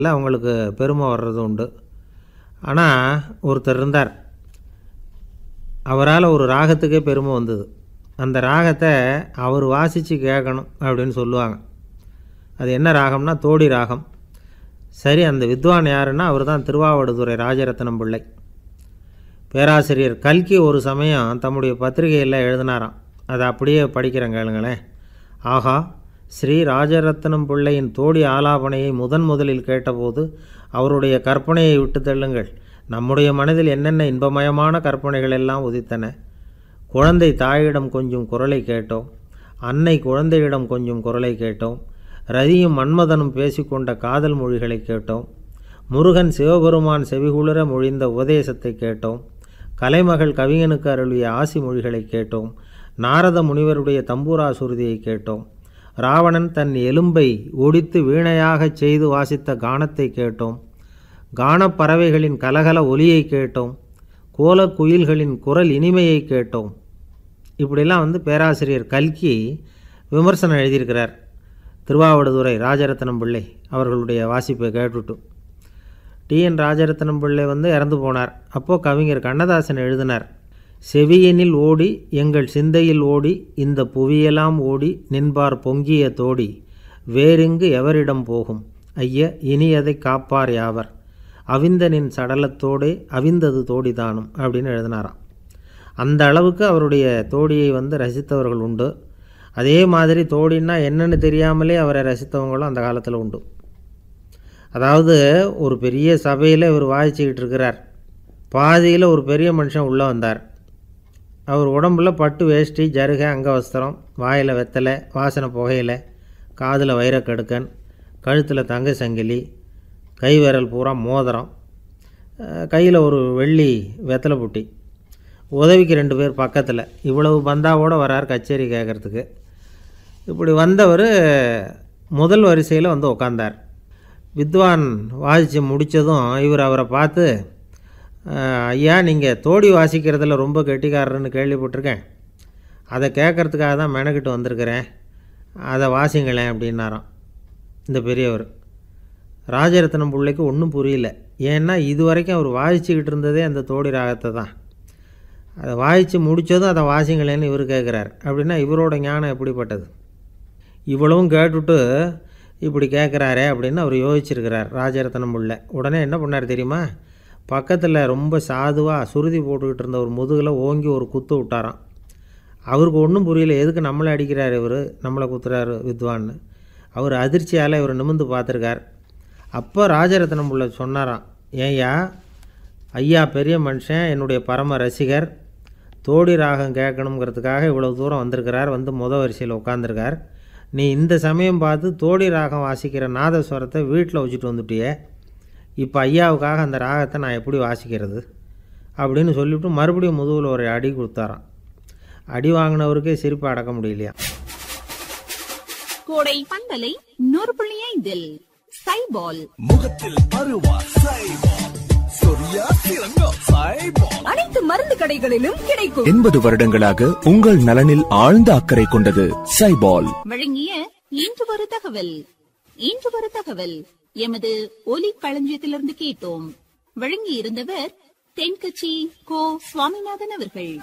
இல்லை அவங்களுக்கு பெருமை வர்றது உண்டு ஆனால் ஒருத்தர் இருந்தார் அவரால் ஒரு ராகத்துக்கே பெருமை வந்தது அந்த ராகத்தை அவர் வாசித்து கேட்கணும் அப்படின்னு சொல்லுவாங்க அது என்ன ராகம்னா தோடி ராகம் சரி அந்த வித்வான் யாருன்னா அவர் தான் திருவாவடுதுறை ராஜரத்னம் பிள்ளை பேராசிரியர் கல்கி ஒரு சமயம் தம்முடைய பத்திரிகையில் எழுதினாராம் அதை அப்படியே படிக்கிறேன் கேளுங்களேன் ஆகா ஸ்ரீ ராஜரத்னம் பிள்ளையின் தோடி ஆலாபனையை முதன் முதலில் கேட்டபோது அவருடைய கற்பனையை விட்டு தள்ளுங்கள் நம்முடைய மனதில் என்னென்ன இன்பமயமான கற்பனைகள் எல்லாம் உதித்தன குழந்தை தாயிடம் கொஞ்சம் குரலை கேட்டோம் அன்னை குழந்தையிடம் கொஞ்சம் குரலை கேட்டோம் ரதியும் மன்மதனும் பேசிக்கொண்ட காதல் மொழிகளை கேட்டோம் முருகன் சிவபெருமான் செவிகுளிர மொழிந்த உபதேசத்தை கேட்டோம் கலைமகள் கவிஞனுக்கு அருளிய ஆசி மொழிகளை கேட்டோம் நாரத முனிவருடைய தம்பூரா சுருதியை கேட்டோம் ராவணன் தன் எலும்பை ஒடித்து வீணையாகச் செய்து வாசித்த கானத்தை கேட்டோம் கானப் பறவைகளின் கலகல ஒலியை கேட்டோம் கோலக் குயில்களின் குரல் இனிமையை கேட்டோம் இப்படிலாம் வந்து பேராசிரியர் கல்கி விமர்சனம் எழுதியிருக்கிறார் திருவாவடுதுறை ராஜரத்னம் பிள்ளை அவர்களுடைய வாசிப்பை கேட்டுட்டு டிஎன் ராஜரத்னம் பிள்ளை வந்து இறந்து போனார் அப்போது கவிஞர் கண்ணதாசன் எழுதினார் செவியனில் ஓடி எங்கள் சிந்தையில் ஓடி இந்த புவியெல்லாம் ஓடி நின்பார் பொங்கிய தோடி வேறெங்கு எவரிடம் போகும் ஐய இனி அதை காப்பார் யாவர் அவிந்தனின் சடலத்தோடே அவிந்தது தோடிதானும் அப்படின்னு எழுதினாராம் அந்த அளவுக்கு அவருடைய தோடியை வந்து ரசித்தவர்கள் உண்டு அதே மாதிரி தோடின்னா என்னன்னு தெரியாமலே அவரை ரசித்தவங்களும் அந்த காலத்தில் உண்டு அதாவது ஒரு பெரிய சபையில் இவர் வாசிச்சுக்கிட்டு இருக்கிறார் பாதியில் ஒரு பெரிய மனுஷன் உள்ளே வந்தார் அவர் உடம்புல பட்டு வேஷ்டி ஜருகை அங்கவஸ்திரம் வாயில் வெத்தலை வாசனை புகையில காதில் வைரக்கடுக்கன் கழுத்தில் தங்க சங்கிலி கை விரல் பூரா மோதிரம் கையில் ஒரு வெள்ளி வெத்தலை புட்டி உதவிக்கு ரெண்டு பேர் பக்கத்தில் இவ்வளவு பந்தாவோடு வரார் கச்சேரி கேட்குறதுக்கு இப்படி வந்தவர் முதல் வரிசையில் வந்து உக்காந்தார் வித்வான் வாசித்து முடித்ததும் இவர் அவரை பார்த்து ஐயா நீங்கள் தோடி வாசிக்கிறதுல ரொம்ப கெட்டிக்காரர்னு கேள்விப்பட்டிருக்கேன் அதை கேட்குறதுக்காக தான் மெனக்கிட்டு வந்திருக்கிறேன் அதை வாசிங்களேன் அப்படின்னாராம் இந்த பெரியவர் ராஜரத்னம் பிள்ளைக்கு ஒன்றும் புரியல ஏன்னா இது வரைக்கும் அவர் வாசிச்சுக்கிட்டு இருந்ததே அந்த தோடி ராகத்தை தான் அதை வாசித்து முடித்ததும் அதை வாசிங்களேன்னு இவர் கேட்குறார் அப்படின்னா இவரோட ஞானம் எப்படிப்பட்டது இவ்வளவும் கேட்டுட்டு இப்படி கேட்குறாரே அப்படின்னு அவர் யோசிச்சிருக்கிறார் ராஜரத்னம் பிள்ளை உடனே என்ன பண்ணார் தெரியுமா பக்கத்தில் ரொம்ப சாதுவாக சுருதி போட்டுக்கிட்டு இருந்த ஒரு முதுகில் ஓங்கி ஒரு குத்து விட்டாராம் அவருக்கு ஒன்றும் புரியல எதுக்கு நம்மளை அடிக்கிறார் இவர் நம்மளை குத்துறாரு வித்வான்னு அவர் அதிர்ச்சியால் இவர் நிமிந்து பார்த்துருக்கார் அப்போ ராஜரத்னம் பிள்ளை சொன்னாராம் ஏய்யா ஐயா பெரிய மனுஷன் என்னுடைய பரம ரசிகர் தோடி ராகம் கேட்கணுங்கிறதுக்காக இவ்வளோ தூரம் வந்திருக்கிறார் வந்து முத வரிசையில் உட்காந்துருக்கார் நீ இந்த சமயம் பார்த்து தோடி ராகம் வாசிக்கிற நாதஸ்வரத்தை வீட்டில் வச்சுட்டு வந்துட்டியே இப்போ ஐயாவுக்காக அந்த ராகத்தை நான் எப்படி வாசிக்கிறது அப்படின்னு சொல்லிவிட்டு மறுபடியும் முதுகில் ஒரு அடி கொடுத்தாராம் அடி வாங்கினவருக்கே சிரிப்பு அடக்க முடியலையா கோடை பந்தலை நூறு புள்ளி ஐந்தில் சைபால் முகத்தில் அருவா சைபால் சொரியா சிறங்கா சைபால் அனைத்து மருந்து கடைகளிலும் கிடைக்கும் எண்பது வருடங்களாக உங்கள் நலனில் ஆழ்ந்த அக்கறை கொண்டது சைபால் வழங்கிய இன்று ஒரு தகவல் இன்று ஒரு தகவல் எமது ஒலி களஞ்சியத்திலிருந்து கேட்டோம் வழங்கி இருந்தவர் தென்கட்சி கோ சுவாமிநாதன் அவர்கள்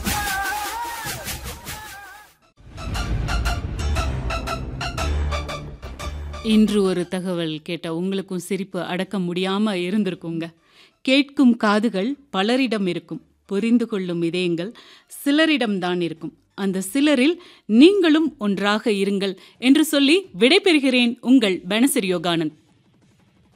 இன்று ஒரு தகவல் கேட்ட உங்களுக்கும் சிரிப்பு அடக்க முடியாம இருந்திருக்குங்க கேட்கும் காதுகள் பலரிடம் இருக்கும் புரிந்து கொள்ளும் இதயங்கள் சிலரிடம்தான் இருக்கும் அந்த சிலரில் நீங்களும் ஒன்றாக இருங்கள் என்று சொல்லி விடைபெறுகிறேன் உங்கள் பனசரி யோகானந்த்